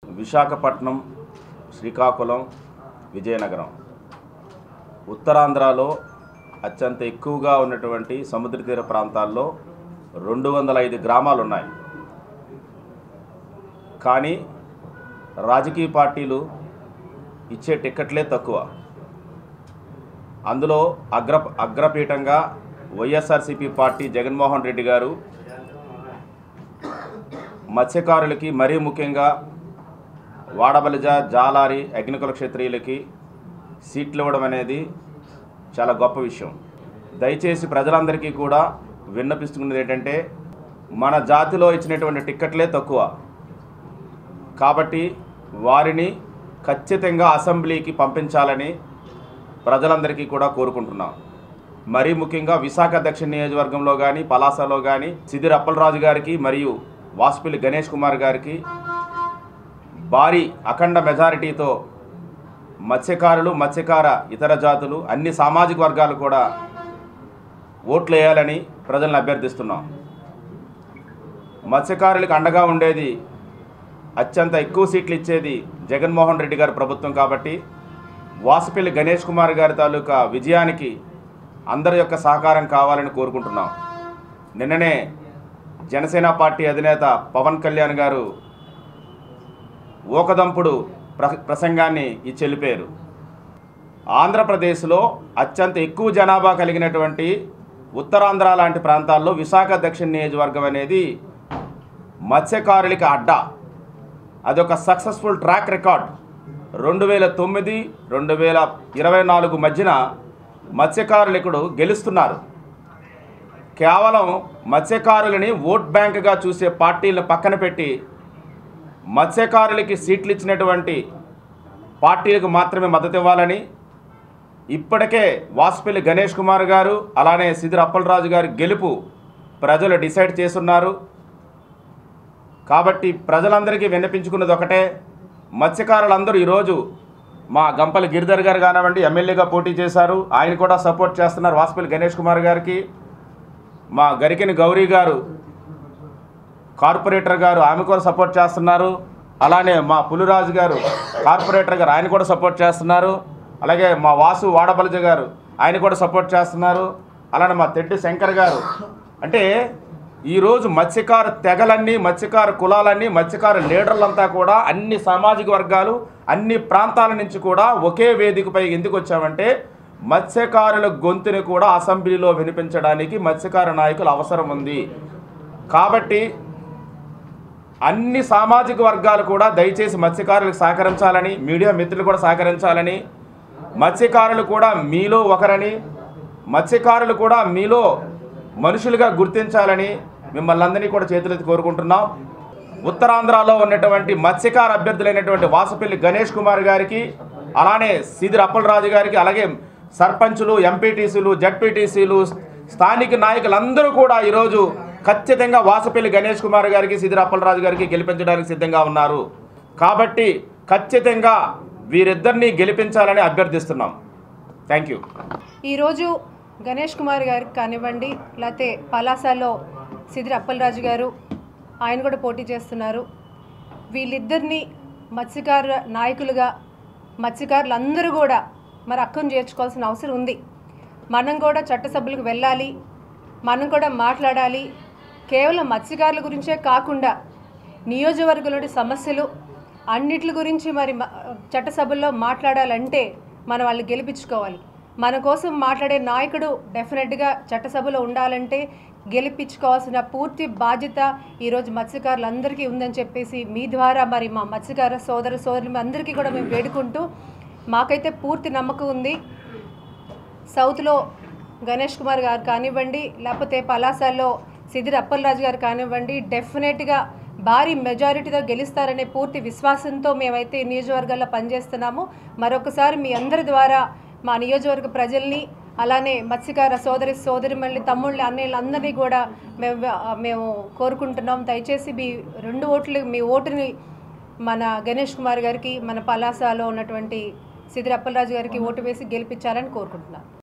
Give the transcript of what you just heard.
విశాఖపట్నం శ్రీకాకుళం విజయనగరం ఉత్తరాంధ్రలో అత్యంత ఎక్కువగా ఉన్నటువంటి సముద్ర తీర ప్రాంతాల్లో రెండు వందల ఐదు గ్రామాలు ఉన్నాయి కానీ రాజకీయ పార్టీలు ఇచ్చే టిక్కెట్లే తక్కువ అందులో అగ్ర అగ్రపీఠంగా వైఎస్ఆర్సీపీ పార్టీ జగన్మోహన్ రెడ్డి గారు మత్స్యకారులకి మరీ ముఖ్యంగా వాడబలిజ జాలారి అగ్నికుల క్షత్రియులకి సీట్లు ఇవ్వడం అనేది చాలా గొప్ప విషయం దయచేసి ప్రజలందరికీ కూడా విన్నపిస్తున్నది ఏంటంటే మన జాతిలో ఇచ్చినటువంటి టిక్కెట్లే తక్కువ కాబట్టి వారిని ఖచ్చితంగా అసెంబ్లీకి పంపించాలని ప్రజలందరికీ కూడా కోరుకుంటున్నాం మరీ ముఖ్యంగా విశాఖ దక్షిణ నియోజకవర్గంలో కానీ పలాసలో కానీ సిదిర్ అప్పలరాజు గారికి మరియు వాసుపల్లి గణేష్ కుమార్ గారికి భారీ అఖండ మెజారిటీతో మత్స్యకారులు మత్స్యకార ఇతర జాతులు అన్ని సామాజిక వర్గాలు కూడా ఓట్లు వేయాలని ప్రజలను అభ్యర్థిస్తున్నాం మత్స్యకారులకు అండగా ఉండేది అత్యంత ఎక్కువ సీట్లు ఇచ్చేది జగన్మోహన్ రెడ్డి గారి ప్రభుత్వం కాబట్టి వాసుపల్లి గణేష్ కుమార్ గారి తాలూకా విజయానికి అందరి యొక్క సహకారం కావాలని కోరుకుంటున్నాం నిన్ననే జనసేన పార్టీ అధినేత పవన్ కళ్యాణ్ గారు ఓకదంపుడు ప్ర ప్రసంగాన్ని ఇచ్చి వెళ్ళిపోయారు ఆంధ్రప్రదేశ్లో అత్యంత ఎక్కువ జనాభా కలిగినటువంటి ఉత్తరాంధ్ర లాంటి ప్రాంతాల్లో విశాఖ దక్షిణ నియోజకవర్గం అనేది మత్స్యకారులకి అడ్డా అదొక సక్సెస్ఫుల్ ట్రాక్ రికార్డ్ రెండు వేల తొమ్మిది రెండు వేల ఇరవై నాలుగు మధ్యన మత్స్యకారులు ఇక్కడ గెలుస్తున్నారు కేవలం మత్స్యకారులని ఓట్ బ్యాంక్గా చూసే పార్టీలను పక్కన పెట్టి మత్స్యకారులకి సీట్లు ఇచ్చినటువంటి పార్టీలకు మాత్రమే మద్దతు ఇవ్వాలని ఇప్పటికే వాసుపల్లి గణేష్ కుమార్ గారు అలానే సిదిరి అప్పలరాజు గారి గెలుపు ప్రజలు డిసైడ్ చేస్తున్నారు కాబట్టి ప్రజలందరికీ విన్నపించుకున్నది ఒకటే మత్స్యకారులందరూ ఈరోజు మా గంపల గిరిధర్ గారు కానివ్వండి ఎమ్మెల్యేగా పోటీ చేశారు ఆయన కూడా సపోర్ట్ చేస్తున్నారు వాసుపల్లి గణేష్ కుమార్ గారికి మా గరికిని గౌరీ గారు కార్పొరేటర్ గారు ఆమె కూడా సపోర్ట్ చేస్తున్నారు అలానే మా పులిరాజు గారు కార్పొరేటర్ గారు ఆయన కూడా సపోర్ట్ చేస్తున్నారు అలాగే మా వాసు వాడబలజ గారు ఆయన కూడా సపోర్ట్ చేస్తున్నారు అలానే మా తెడ్డి శంకర్ గారు అంటే ఈరోజు మత్స్యకార తెగలన్నీ మత్స్యకార కులాలన్నీ మత్స్యకార లీడర్లంతా కూడా అన్ని సామాజిక వర్గాలు అన్ని ప్రాంతాల నుంచి కూడా ఒకే వేదికపై ఎందుకు వచ్చామంటే మత్స్యకారుల గొంతుని కూడా అసెంబ్లీలో వినిపించడానికి మత్స్యకార నాయకులు అవసరం ఉంది కాబట్టి అన్ని సామాజిక వర్గాలు కూడా దయచేసి మత్స్యకారులకు సహకరించాలని మీడియా మిత్రులు కూడా సహకరించాలని మత్స్యకారులు కూడా మీలో ఒకరని మత్స్యకారులు కూడా మీలో మనుషులుగా గుర్తించాలని మిమ్మల్ని అందరినీ కూడా చేతులెత్తి కోరుకుంటున్నాం ఉత్తరాంధ్రలో ఉన్నటువంటి మత్స్యకార అభ్యర్థులైనటువంటి వాసపల్లి గణేష్ కుమార్ గారికి అలానే సిదిరి అప్పలరాజు గారికి అలాగే సర్పంచులు ఎంపీటీసీలు జడ్పీటీసీలు స్థానిక నాయకులందరూ కూడా ఈరోజు ఖచ్చితంగా వాసపల్లి గణేష్ కుమార్ గారికి సిదిరి అప్పలరాజు గారికి గెలిపించడానికి సిద్ధంగా ఉన్నారు కాబట్టి ఖచ్చితంగా వీరిద్దరిని గెలిపించాలని అభ్యర్థిస్తున్నాం థ్యాంక్ యూ ఈరోజు గణేష్ కుమార్ గారికి కానివ్వండి లేకపోతే పలాసలో సిదిరి అప్పలరాజు గారు ఆయన కూడా పోటీ చేస్తున్నారు వీళ్ళిద్దరిని మత్స్యకారుల నాయకులుగా మత్స్యకారులందరూ కూడా మరి అక్కను చేర్చుకోవాల్సిన అవసరం ఉంది మనం కూడా చట్టసభ్యులకు వెళ్ళాలి మనం కూడా మాట్లాడాలి కేవలం మత్స్యకారుల గురించే కాకుండా నియోజకవర్గంలోని సమస్యలు అన్నిటి గురించి మరి మ- చట్టసభల్లో మాట్లాడాలంటే మనం వాళ్ళు గెలిపించుకోవాలి మన కోసం మాట్లాడే నాయకుడు డెఫినెట్గా చట్టసభలో ఉండాలంటే గెలిపించుకోవాల్సిన పూర్తి బాధ్యత ఈరోజు మత్స్యకారులందరికీ ఉందని చెప్పేసి మీ ద్వారా మరి మా మత్స్యకార సోదర సోదరులు అందరికీ కూడా మేము వేడుకుంటూ మాకైతే పూర్తి నమ్మకం ఉంది సౌత్లో గణేష్ కుమార్ గారు కానివ్వండి లేకపోతే పలాసలో సిదిరి అప్పలరాజు గారు కానివ్వండి డెఫినెట్గా భారీ మెజారిటీతో గెలుస్తారనే పూర్తి విశ్వాసంతో మేమైతే ఈ నియోజకవర్గాల్లో పనిచేస్తున్నాము మరొకసారి మీ అందరి ద్వారా మా నియోజకవర్గ ప్రజల్ని అలానే మత్స్యకార సోదరి సోదరిమల్ని తమ్ముళ్ళని అన్నయ్యలందరినీ కూడా మేము మేము కోరుకుంటున్నాం దయచేసి మీ రెండు ఓట్లు మీ ఓటుని మన గణేష్ కుమార్ గారికి మన పలాసలో ఉన్నటువంటి సిదిరి అప్పలరాజు గారికి ఓటు వేసి గెలిపించాలని కోరుకుంటున్నాను